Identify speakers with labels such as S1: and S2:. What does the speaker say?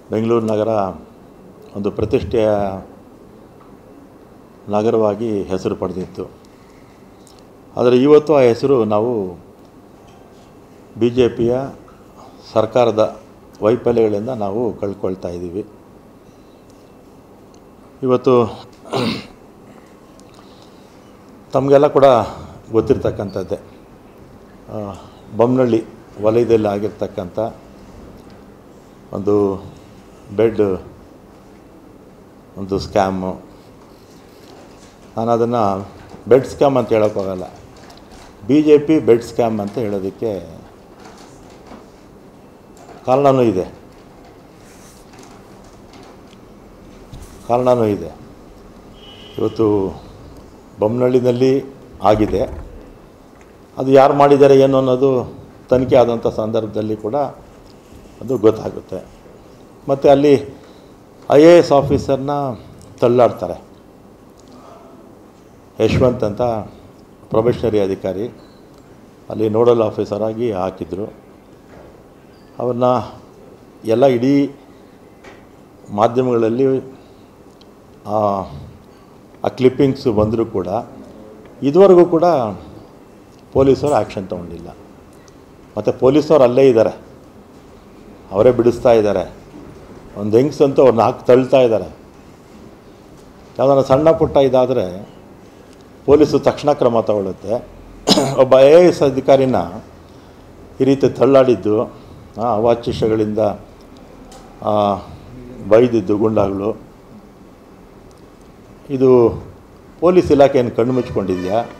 S1: ಬೆಂಗಳೂರು ನಗರ ಒಂದು ಪ್ರತಿಷ್ಠೆಯ ನಗರವಾಗಿ ಹೆಸರು ಪಡೆದಿತ್ತು ಆದರೆ ಇವತ್ತು ಆ ಹೆಸರು ನಾವು ಬಿ ಜೆ ಪಿಯ ಸರ್ಕಾರದ ವೈಫಲ್ಯಗಳಿಂದ ನಾವು ಕಳ್ಕೊಳ್ತಾ ಇದ್ದೀವಿ ಇವತ್ತು ತಮಗೆಲ್ಲ ಕೂಡ ಗೊತ್ತಿರ್ತಕ್ಕಂಥದ್ದೇ ಆ, ಬೊಮ್ಮನಹಳ್ಳಿ ವಲಯದಲ್ಲಿ ಆಗಿರ್ತಕ್ಕಂಥ ಒಂದು ಬೆಡ್ ಒಂದು ಸ್ಕ್ಯಾಮು ನಾನು ಅದನ್ನು ಬೆಡ್ ಸ್ಕ್ಯಾಮ್ ಅಂತ ಹೇಳೋಕ್ಕೋಗಲ್ಲ B J P bed scam ಅಂತ ಹೇಳೋದಕ್ಕೆ ಕಾರಣವೂ ಇದೆ ಕಾರಣವೂ ಇದೆ ಇವತ್ತು ಬೊಮ್ಮನಹಳ್ಳಿನಲ್ಲಿ ಆಗಿದೆ ಅದು ಯಾರು ಮಾಡಿದ್ದಾರೆ ಏನು ಅನ್ನೋದು ತನಿಖೆ ಆದಂಥ ಸಂದರ್ಭದಲ್ಲಿ ಕೂಡ ಅದು ಗೊತ್ತಾಗುತ್ತೆ ಮತ್ತು ಅಲ್ಲಿ ಐ ಎ ಎಸ್ ಆಫೀಸರ್ನ ತಳ್ಳಾಡ್ತಾರೆ ಯಶವಂತ್ ಅಂತ ಪ್ರೊಬೆಷನರಿ ಅಧಿಕಾರಿ ಅಲ್ಲಿ ನೋಡಲ್ ಆಫೀಸರಾಗಿ ಹಾಕಿದರು ಅವ್ರನ್ನ ಎಲ್ಲ ಇಡೀ ಮಾಧ್ಯಮಗಳಲ್ಲಿ ಆ ಆ ಕ್ಲಿಪ್ಪಿಂಗ್ಸು ಬಂದರೂ ಕೂಡ ಇದುವರೆಗೂ ಕೂಡ ಪೊಲೀಸರು ಆ್ಯಕ್ಷನ್ ತೊಗೊಂಡಿಲ್ಲ ಮತ್ತು ಪೊಲೀಸವ್ರು ಅಲ್ಲೇ ಇದ್ದಾರೆ ಅವರೇ ಬಿಡಿಸ್ತಾ ಇದ್ದಾರೆ ಒಂದು ಹೆಂಗ್ಸಂತೂ ಅವ್ರನ್ನ ಹಾಕಿ ತಳ್ತಾ ಇದ್ದಾರೆ ಯಾವ್ದಾರ ಸಣ್ಣ ಪುಟ್ಟ ಇದಾದರೆ ಪೊಲೀಸು ತಕ್ಷಣ ಕ್ರಮ ತಗೊಳ್ಳುತ್ತೆ ಒಬ್ಬ ಐ ಎ ಎಸ್ ಅಧಿಕಾರಿನ ಈ ರೀತಿ ತಳ್ಳಾಡಿದ್ದು ಆ, ಅವಾಚ್ಯಗಳಿಂದ ಆ, ಬೈದಿದ್ದು ಗುಂಡಾಗಳು ಇದು ಪೊಲೀಸ್ ಇಲಾಖೆ ಏನು ಕಣ್ಣು ಮುಚ್ಕೊಂಡಿದೆಯಾ